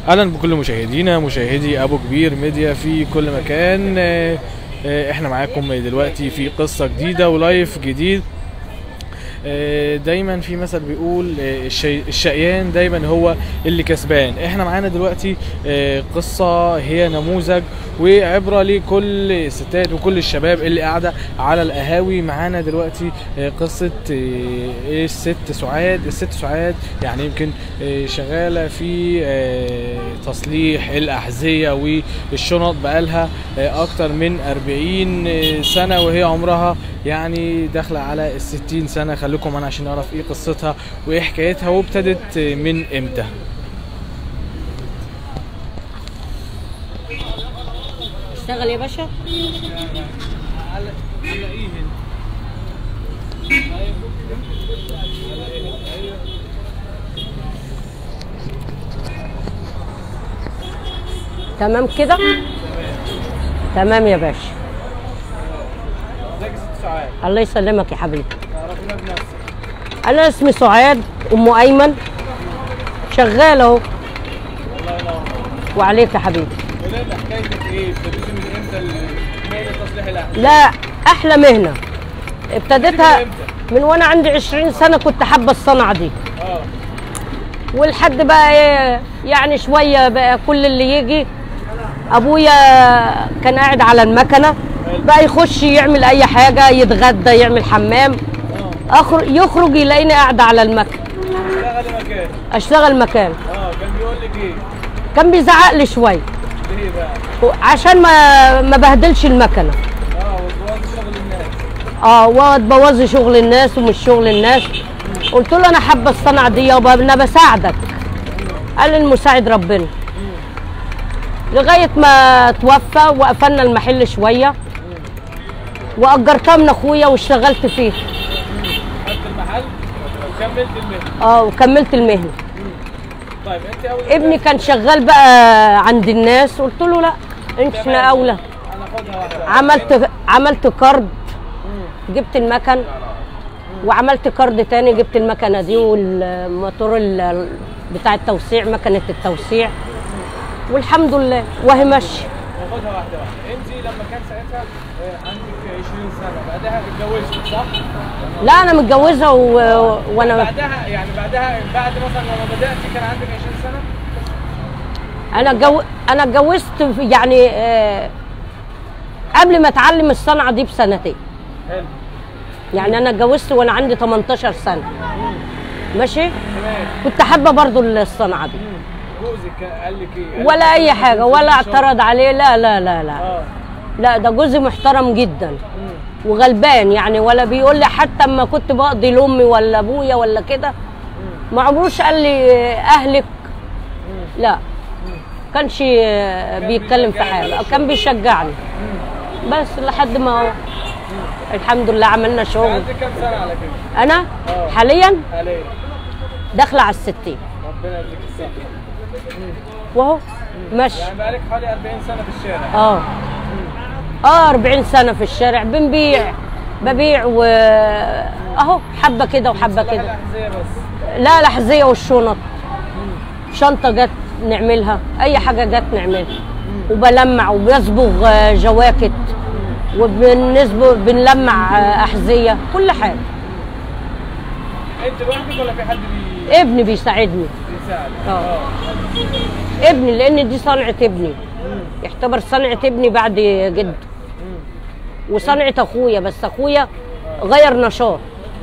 اهلا بكل مشاهدينا مشاهدي ابو كبير ميديا في كل مكان آه، آه، احنا معاكم دلوقتي في قصه جديده ولايف جديد آه، دايما في مثل بيقول آه، الشي- الشقيان دايما هو اللي كسبان احنا معانا دلوقتي آه، قصة هي نموذج وعبرة لكل الستات وكل الشباب اللي قاعدة على القهاوي معانا دلوقتي آه، قصة آه، الست سعاد الست سعاد يعني يمكن آه، شغالة في آه، تصليح الأحذية والشنط بقالها آه، أكتر من 40 سنة وهي عمرها يعني داخلة على الستين سنة خليكم معانا عشان نعرف ايه قصتها وايه حكايتها وابتدت من امتى اشتغل يا باشا تمام كده تمام يا باشا ازيك يا ست سعاد الله يسلمك يا حبيبي تعرفينا بنفسك انا اسمي سعاد ام ايمن شغاله اهو الله ينور وعليك يا حبيبي قولي لنا حكايتك ايه ابتديتي من امتى مهنة تصليح الاحذية لا احلى مهنه ابتديتها امتى؟ من وانا عندي 20 سنه كنت حابه الصنعه دي اه والحد بقى ايه يعني شويه بقى كل اللي يجي ابويا كان قاعد على المكنه بقى يخش يعمل اي حاجه يتغدى يعمل حمام اه اخرج يخرج يلاقيني قاعده على المكنه اشتغلي مكان اشتغل مكان اه كان بيقول لك ايه كان بيزعق لي شويه ليه بقى عشان ما ما بهدلش المكنه اه وتبوظي شغل الناس اه وتبوظي شغل الناس ومش شغل الناس قلت له انا حابه الصنعه دي يابا انا بساعدك قال لي المساعد ربنا لغايه ما توفى وقفلنا المحل شويه واجرتها من اخويا واشتغلت فيه خدت المحل وكملت المهنة اه وكملت المهنه طيب انت اول ابني كان شغال بقى عند الناس قلت له لا انت تمام. اولى انا خدها واحدة عملت عملت كارد جبت المكن وعملت كارد تاني جبت المكنه دي والموتور ال- بتاع التوسيع مكنه التوسيع والحمد لله وهي ماشيه ناخدها واحدة واحدة انت لما كان ساعتها آه، عندك 20 سنة بعدها اتجوزت صح؟ لا انا متجوزه و... وانا بعدها يعني بعدها بعد مثلا لما بدأتي كان عندك 20 سنة؟ انا جو... انا اتجوزت في- يعني آه، قبل ما اتعلم الصنعه دي بسنتين حلو يعني انا اتجوزت وانا عندي 18 سنه ماشي تمام كنت حابه برضو الصنعه دي جوزك قال لك ايه؟ قال ولا لك اي إيه؟ حاجه ولا شغل؟ اعترض عليه لا لا لا لا اه لا ده جوزي محترم جدا مم. وغلبان يعني ولا بيقول لي حتى اما كنت بقضي لامي ولا ابويا ولا كده ما عمروش قال لي اهلك لا كانش بيتكلم في حاجه كان بيشجعني بس لحد ما الحمد لله عملنا شغل عندك كام سنة على كده؟ انا آه. حاليا حاليا داخله على الستين ربنا يديك الصحة وهو ماشي يعني بقالك حوالي 40 سنة في الشارع اه اه 40 سنه في الشارع بنبيع ببيع و اهو حبه كده وحبه صلاح كده الأحذية بس لا الاحذيه والشنط شنطه جت نعملها اي حاجه جت نعملها وبلمع وبصبغ آه، جواكت وبنصبغ بنلمع آه، احذيه كل حاجه انت لوحدك ولا في حد بي- ابني بيساعدني بيساعدك؟ آه. ابني لان دي صنعه ابني يعتبر صنعه ابني بعد جده وصنعه اخويا بس اخويا غير نشاط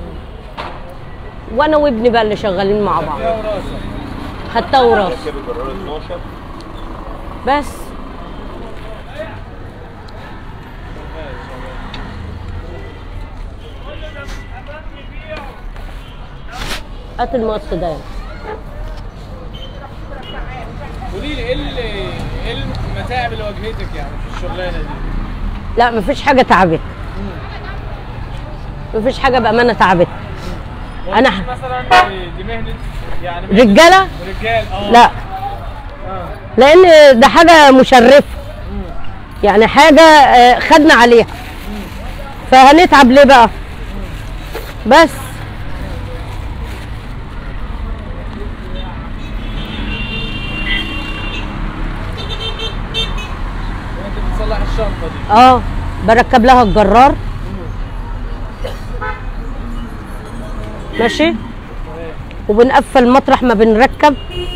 وانا وابني بقى اللي شغالين مع بعض يا وراسة خدتها وراث كده قرار 12 بس هات المقص ده قولي لي ايه اللي ايه المتاعب اللي واجهتك يعني في الشغلانة دي؟ لا مفيش حاجه تعبت مفيش حاجه بامانه تعبت أنا ح- مثلا دي- دي مهنة يعني مهنة رجاله رجال اه لا اه لان ده حاجه مشرفه يعني حاجه آه، خدنا عليها فهنتعب ليه بقى بس اه بركب لها الجرار ماشي تمام وبنقفل مطرح ما بنركب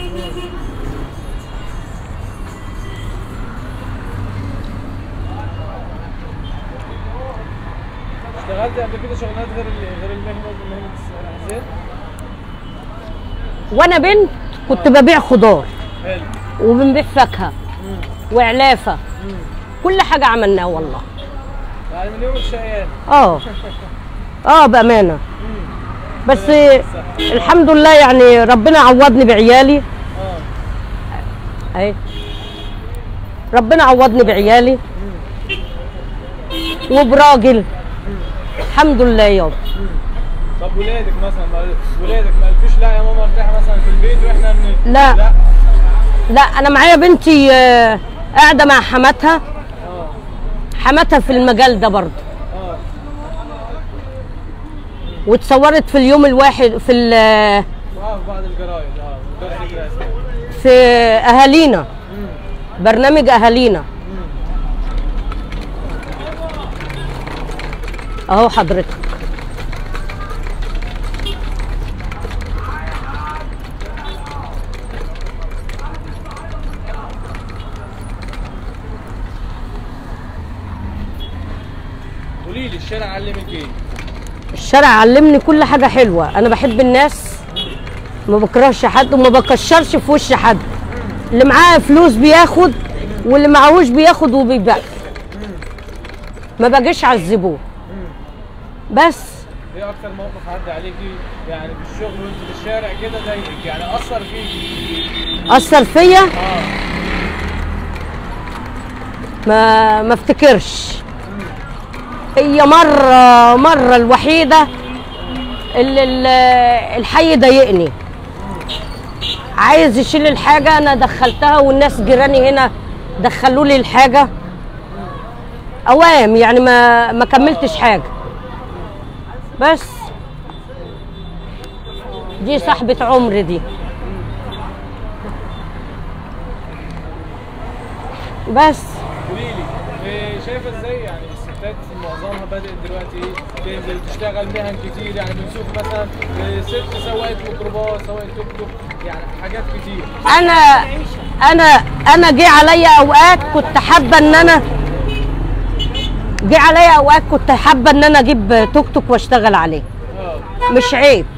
اشتغلت قبل كده شغلانات غير ال- غير المهنه مهنه الحسين وانا بنت كنت ببيع خضار حلو وبنبيع فاكهه وعلافه كل حاجه عملناها والله يعني من يوم الشقيان اه اه بامانه بس الحمد لله يعني ربنا عوضني بعيالي اه اهي ربنا عوضني بعيالي وبراجل الحمد لله يابا طب ولادك مثلا ما- ولادك ما قالكوش لا يا ماما ارتاحي مثلا في البيت واحنا من لا. لا لا انا معايا بنتي آه، قاعده مع حماتها اه حماتها في المجال ده برضه اه واتصورت في اليوم الواحد في ال- اه في بعض الجرايد اه جرايد الرسمي في اهالينا برنامج اهالينا اهو حضرتك قولي لي الشارع علمك ايه؟ الشارع علمني كل حاجه حلوه انا بحب الناس ما بكرهش حد وما بكشرش في وش حد اللي معاه فلوس بياخد واللي معهوش بياخد وبيبيع ما باجيش على الزبون بس ايه اكتر موقف عدى عليكي يعني في الشغل وانت في الشارع كده ضايقك يعني اثر فيكي اثر فيا اه ما ما افتكرش هي مره مره الوحيده اللي ال- الحي ضايقني عايز يشيل الحاجه انا دخلتها والناس جيراني هنا دخلوا لي الحاجه اوام يعني ما ما كملتش حاجه بس دي صاحبة عمري دي بس قولي لي إيه شايفه ازاي يعني الستات معظمها بدات دلوقتي ايه تنزل تشتغل مهن كتير يعني بنشوف مثلا إيه، ست سواقة ميكروباص سواقة توك توك يعني حاجات كتير انا انا انا جه عليا اوقات كنت حابه ان انا جه عليا اوقات كنت حابه ان انا اجيب توك توك واشتغل عليه اه مش عيب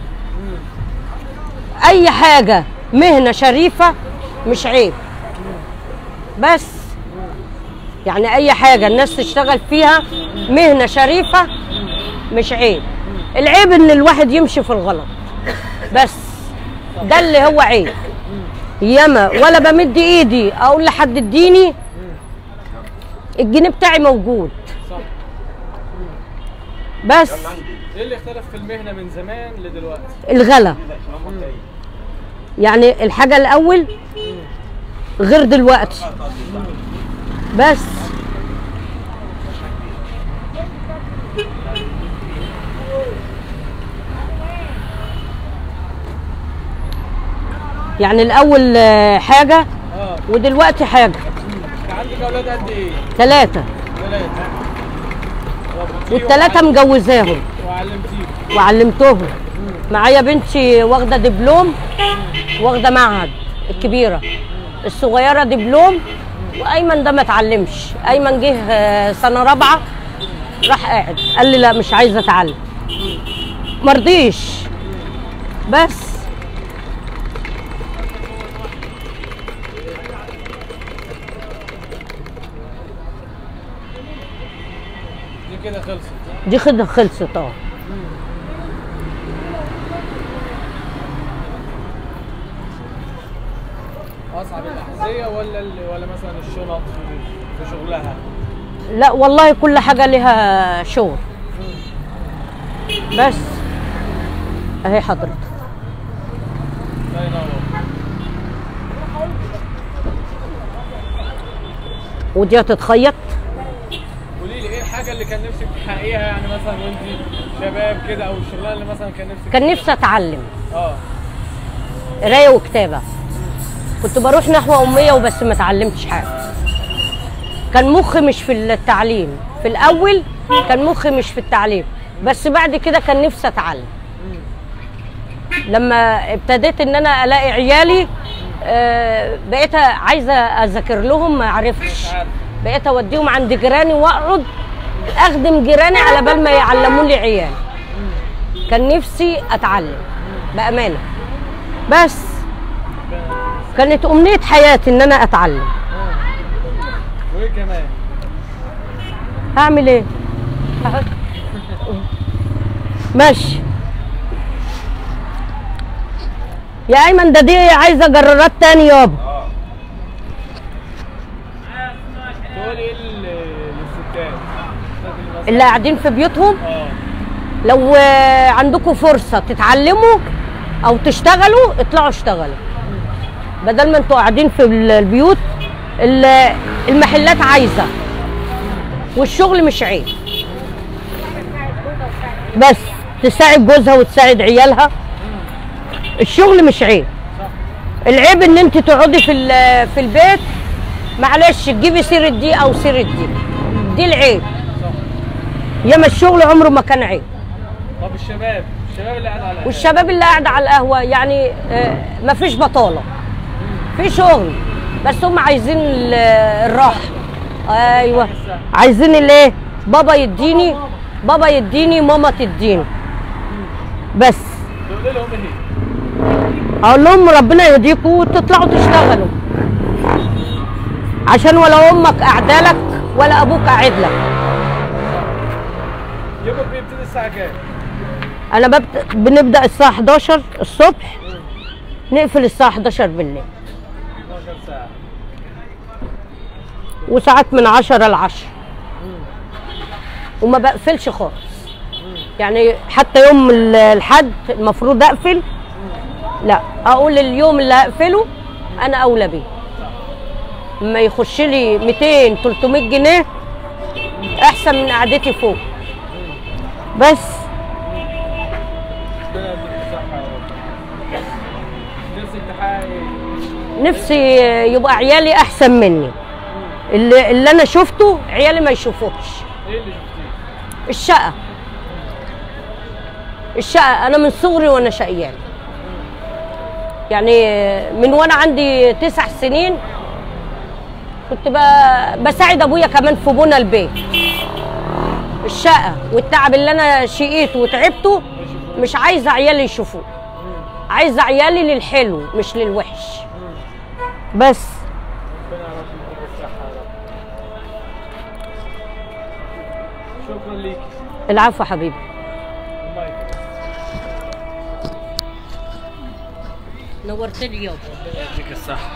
اي حاجه مهنه شريفه مش عيب بس يعني اي حاجه الناس تشتغل فيها مهنه شريفه مش عيب العيب ان الواحد يمشي في الغلط بس ده اللي هو عيب ياما ولا بمد ايدي اقول لحد اديني الجنيه بتاعي موجود صح بس ايه اللي اختلف في المهنه من زمان لدلوقتي الغلا يعني الحاجة الأول غير دلوقتي بس يعني الأول آه، حاجة اه ودلوقتي حاجة انت عندك اولاد قد ايه؟ ثلاثة ثلاثة والثلاثة مجوزاهم وعلمتيهم وعلمتهم معايا بنتي واخدة دبلوم واخدة معهد الكبيرة الصغيرة دبلوم وأيمن ده ما اتعلمش أيمن جه آه، سنة رابعة راح قاعد قال لي لا مش عايز اتعلم مرضيش بس دي كده خلصت دي خدها خلصت اه اصعب الاحذيه ولا ال- ولا مثلا الشنط في, في شغلها لا والله كل حاجة لها شغل بس اهي حضرتك الله ينور ودي هتتخيط قولي لي ايه الحاجه اللي كان نفسك تحققيها يعني مثلا وانت شباب كده او الشغلانه اللي مثلا كان نفسك كان نفسي اتعلم اه قرايه وكتابه كنت بروح نحو اميه وبس ما اتعلمتش حاجه كان مخي مش في التعليم في الاول كان مخي مش في التعليم بس بعد كده كان نفسي اتعلم لما ابتديت ان انا الاقي عيالي آه، بقيت عايزه اذاكر لهم ما عرفتش بقيت اوديهم عند جيراني واقعد اخدم جيراني على بال ما يعلموا لي عيال كان نفسي اتعلم بامانه بس كانت امنيه حياتي ان انا اتعلم وايه كمان هعمل ايه ماشي يا ايمن ده دي عايزه جرارات تاني يابا تقول ايه لل- للستات اللي قاعدين في بيوتهم اه لو آه، عندكم فرصه تتعلموا او تشتغلوا اطلعوا اشتغلوا بدل ما انتوا قاعدين في ال- البيوت ال- المحلات عايزه والشغل مش عيب بس تساعد جوزها وتساعد عيالها الشغل مش عيب العيب ان انت تقعدي في ال- في البيت معلش تجيبي سيره دي او سيره دي دي العيب ياما الشغل عمره ما كان عيب طب الشباب الشباب اللي قاعد على والشباب اللي قاعد على القهوه يعني ما فيش بطاله في شغل بس هم عايزين ال- الراحه ايوه عايزين الايه بابا يديني بابا يديني ماما تديني بس تقول لهم ايه اقول لهم ربنا يهديكوا وتطلعوا تشتغلوا عشان ولا امك قاعده لك ولا ابوك قاعد لك يومك بيبتدي الساعه كام انا ببت... بنبدا الساعه 11 الصبح نقفل الساعه 11 بالليل 12 ساعه وساعات من 10 ل 10 وما بقفلش خالص يعني حتى يوم ال- الحد المفروض اقفل لا اقول اليوم اللي هقفله انا اولى بيه ما يخش لي 200 300 جنيه احسن من قعدتي فوق بس ربنا يديك الصحه يا رب نفسك تحققي نفسي يبقى عيالي احسن مني اللي, اللي انا شفته عيالي ما يشوفوش ايه اللي شفتيه الشقة الشقة أنا من صغري وأنا شقيان يعني من وأنا عندي تسع سنين كنت ب- بساعد أبويا كمان في بنى البيت الشقة والتعب اللي أنا شقيته وتعبته مش عايزة عيالي يشوفوه عايزة عيالي للحلو مش للوحش بس ربنا يا رب يديك الصحه يا رب شكرا ليك العفو يا حبيبي الله يكرمك نورتني يابا يديك الصحة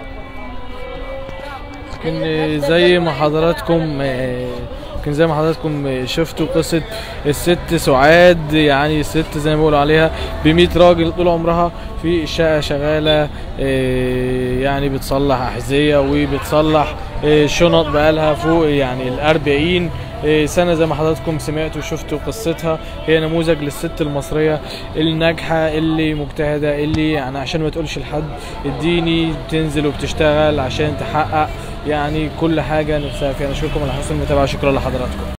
يمكن زي ما حضراتكم يمكن زي ما حضراتكم شفتوا قصة الست سعاد يعني الست زي ما بيقولوا عليها ب راجل طول عمرها في الشقة شغالة آه، يعني بتصلح أحذية وبتصلح آه، شنط بقالها فوق يعني الأربعين آه، سنة زي ما حضراتكم سمعتوا وشفتوا قصتها هي نموذج للست المصرية الناجحة اللي مجتهدة اللي يعني عشان ما تقولش لحد اديني بتنزل وبتشتغل عشان تحقق يعني كل حاجة نفسها فيها نشكركم على حسن المتابعة شكرا لحضراتكم